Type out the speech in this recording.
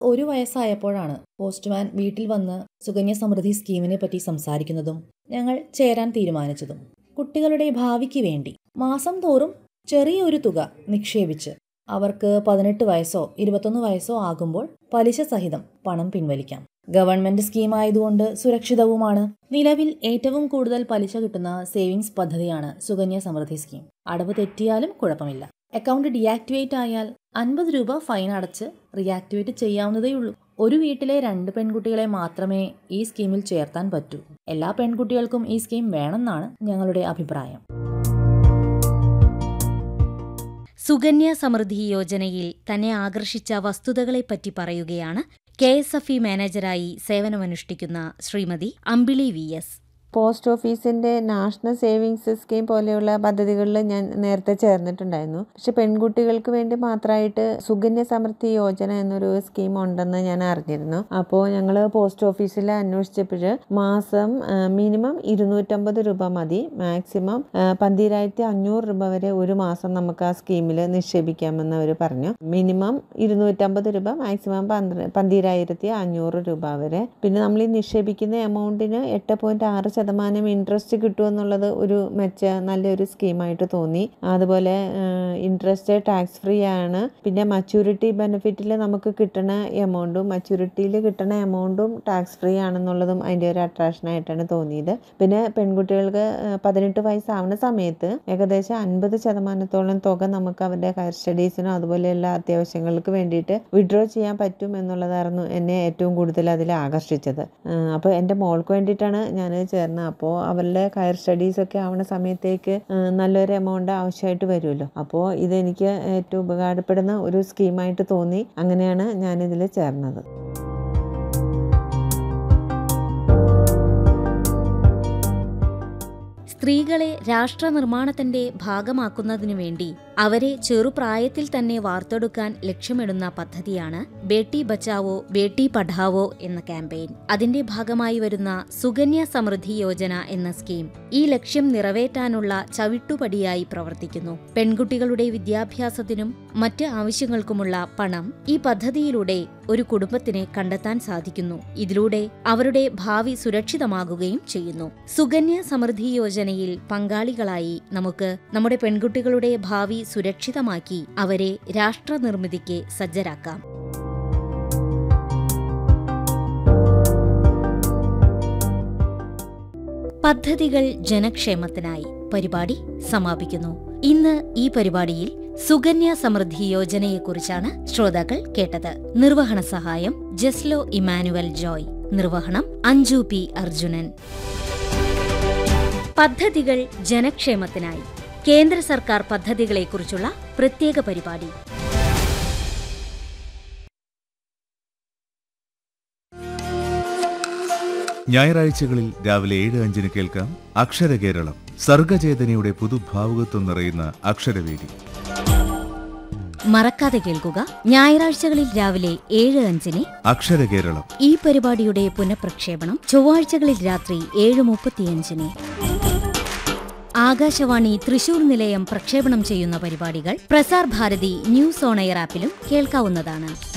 ഒരു വയസ്സായപ്പോഴാണ് പോസ്റ്റ്മാൻ വീട്ടിൽ വന്ന് സുകന്യ സമൃദ്ധി സ്കീമിനെ പറ്റി സംസാരിക്കുന്നതും ഞങ്ങൾ ചേരാൻ തീരുമാനിച്ചതും കുട്ടികളുടെ ഭാവിക്ക് വേണ്ടി മാസം തോറും ചെറിയൊരു തുക നിക്ഷേപിച്ച് അവർക്ക് പതിനെട്ട് വയസ്സോ ഇരുപത്തൊന്ന് വയസ്സോ ആകുമ്പോൾ പലിശ സഹിതം പണം പിൻവലിക്കാം ഗവൺമെന്റ് സ്കീം ആയതുകൊണ്ട് സുരക്ഷിതവുമാണ് നിലവിൽ ഏറ്റവും കൂടുതൽ പലിശ കിട്ടുന്ന സേവിങ്സ് പദ്ധതിയാണ് സുകന്യ സമൃദ്ധി സ്കീം അടവ് തെറ്റിയാലും കുഴപ്പമില്ല അക്കൗണ്ട് ഡീആക്ടിവേറ്റ് ആയാൽ അൻപത് രൂപ ഫൈൻ അടച്ച് റീആക്ടിവേറ്റ് ചെയ്യാവുന്നതേയുള്ളൂ ഒരു വീട്ടിലെ രണ്ട് പെൺകുട്ടികളെ മാത്രമേ ഈ സ്കീമിൽ ചേർത്താൻ പറ്റൂ എല്ലാ പെൺകുട്ടികൾക്കും ഈ സ്കീം വേണമെന്നാണ് ഞങ്ങളുടെ അഭിപ്രായം സുകന്യ സമൃദ്ധി യോജനയിൽ തന്നെ ആകർഷിച്ച വസ്തുതകളെപ്പറ്റി പറയുകയാണ് കെ എസ് എഫ് ഇ മാനേജരായി സേവനമനുഷ്ഠിക്കുന്ന Shrimati Ambili V S post ഓഫീസിൻ്റെ നാഷണൽ സേവിങ്സ് സ്കീം പോലെയുള്ള പദ്ധതികളിൽ ഞാൻ നേരത്തെ ചേർന്നിട്ടുണ്ടായിരുന്നു പക്ഷെ പെൺകുട്ടികൾക്ക് വേണ്ടി മാത്രമായിട്ട് സുകന്യ സമൃദ്ധി യോജന എന്നൊരു സ്കീം ഉണ്ടെന്ന് ഞാൻ അറിഞ്ഞിരുന്നു അപ്പോൾ ഞങ്ങൾ പോസ്റ്റ് ഓഫീസിൽ അന്വേഷിച്ചപ്പോൾ മാസം മിനിമം ഇരുന്നൂറ്റമ്പത് രൂപ മതി മാക്സിമം പന്തിരായിരത്തി അഞ്ഞൂറ് രൂപ വരെ ഒരു മാസം നമുക്ക് ആ സ്കീമിൽ നിക്ഷേപിക്കാമെന്ന് അവർ പറഞ്ഞു മിനിമം ഇരുന്നൂറ്റമ്പത് രൂപ മാക്സിമം പന്ത്ര പന്തിരായിരത്തി അഞ്ഞൂറ് രൂപ വരെ പിന്നെ നമ്മൾ ഈ നിക്ഷേപിക്കുന്ന എമൗണ്ടിന് എട്ട് പോയിന്റ് ആറ് ശതമാനം ഇൻട്രസ്റ്റ് കിട്ടുമെന്നുള്ളത് ഒരു മെച്ച നല്ലൊരു സ്കീമായിട്ട് തോന്നി അതുപോലെ ഇൻട്രസ്റ്റ് ടാക്സ് ഫ്രീ ആണ് പിന്നെ മച്യൂരിറ്റി ബെനിഫിറ്റിൽ നമുക്ക് കിട്ടുന്ന എമൗണ്ടും മച്യൂരിറ്റിയിൽ കിട്ടുന്ന എമൗണ്ടും ടാക്സ് ഫ്രീ ആണെന്നുള്ളതും അതിൻ്റെ ഒരു അട്രാക്ഷനായിട്ടാണ് തോന്നിയത് പിന്നെ പെൺകുട്ടികൾക്ക് പതിനെട്ട് വയസ്സാവുന്ന സമയത്ത് ഏകദേശം അൻപത് ശതമാനത്തോളം തുക നമുക്ക് അവരുടെ ഹയർ സ്റ്റഡീസിനോ അതുപോലെയുള്ള അത്യാവശ്യങ്ങൾക്ക് വേണ്ടിയിട്ട് വിഡ്രോ ചെയ്യാൻ പറ്റും എന്നുള്ളതായിരുന്നു എന്നെ ഏറ്റവും കൂടുതൽ അതിൽ ആകർഷിച്ചത് അപ്പോൾ എൻ്റെ മോൾക്ക് വേണ്ടിയിട്ടാണ് ഞാൻ ചേർന്നത് അപ്പോൾ അവരുടെ ഹയർ സ്റ്റഡീസ് ഒക്കെ ആവുന്ന സമയത്തേക്ക് നല്ലൊരു എമൗണ്ട് ആവശ്യമായിട്ട് വരുമല്ലോ അപ്പോൾ ഇതെനിക്ക് ഏറ്റവും ഉപകാരപ്പെടുന്ന ഒരു സ്കീമായിട്ട് തോന്നി അങ്ങനെയാണ് ഞാനിതിൽ ചേർന്നത് സ്ത്രീകളെ രാഷ്ട്ര നിർമ്മാണത്തിന്റെ ഭാഗമാക്കുന്നതിനു വേണ്ടി അവരെ ചെറുപ്രായത്തിൽ തന്നെ വാർത്തെടുക്കാൻ ലക്ഷ്യമിടുന്ന പദ്ധതിയാണ് ബേട്ടി ബച്ചാവോ ബേട്ടി പഠാവോ എന്ന ക്യാമ്പയിൻ അതിന്റെ ഭാഗമായി വരുന്ന സുകന്യ സമൃദ്ധി യോജന എന്ന സ്കീം ഈ ലക്ഷ്യം നിറവേറ്റാനുള്ള ചവിട്ടുപടിയായി പ്രവർത്തിക്കുന്നു പെൺകുട്ടികളുടെ വിദ്യാഭ്യാസത്തിനും മറ്റ് ആവശ്യങ്ങൾക്കുമുള്ള പണം ഈ പദ്ധതിയിലൂടെ ഒരു കുടുംബത്തിന് കണ്ടെത്താൻ സാധിക്കുന്നു ഇതിലൂടെ അവരുടെ ഭാവി സുരക്ഷിതമാകുകയും ചെയ്യുന്നു സുകന്യ സമൃദ്ധി യോജനയിൽ പങ്കാളികളായി നമുക്ക് നമ്മുടെ പെൺകുട്ടികളുടെ ഭാവി സുരക്ഷിതമാക്കി അവരെ രാഷ്ട്ര നിർമ്മിതിക്ക് സജ്ജരാക്കാം പദ്ധതികൾ ജനക്ഷേമത്തിനായി പരിപാടി സമാപിക്കുന്നു ഇന്ന് ഈ പരിപാടിയിൽ സുകന്യ സമൃദ്ധി യോജനയെക്കുറിച്ചാണ് ശ്രോതാക്കൾ കേട്ടത് നിർവഹണ സഹായം ജസ്ലോ ഇമാനുവൽ ജോയ് നിർവഹണം അഞ്ജു പി അർജുനൻ പദ്ധതികൾ ജനക്ഷേമത്തിനായി കേന്ദ്ര സർക്കാർ പദ്ധതികളെക്കുറിച്ചുള്ള പ്രത്യേക പരിപാടി ഞായറാഴ്ചകളിൽ രാവിലെ ഏഴ് അഞ്ചിന് കേൾക്കാം അക്ഷരകേരളം സർഗചേതനയുടെ പുതുഭാവുകത്വം നിറയുന്ന അക്ഷരവേദി മറക്കാതെ കേൾക്കുക ഞായറാഴ്ചകളിൽ രാവിലെ ഏഴ് അഞ്ചിന് അക്ഷരകേരളം ഈ പരിപാടിയുടെ പുനഃപ്രക്ഷേപണം ചൊവ്വാഴ്ചകളിൽ രാത്രി ഏഴ് മുപ്പത്തിയഞ്ചിന് ആകാശവാണി തൃശൂർ നിലയം പ്രക്ഷേപണം ചെയ്യുന്ന പരിപാടികൾ Prasar Bharati news on air ആപ്പിലും കേൾക്കാവുന്നതാണ്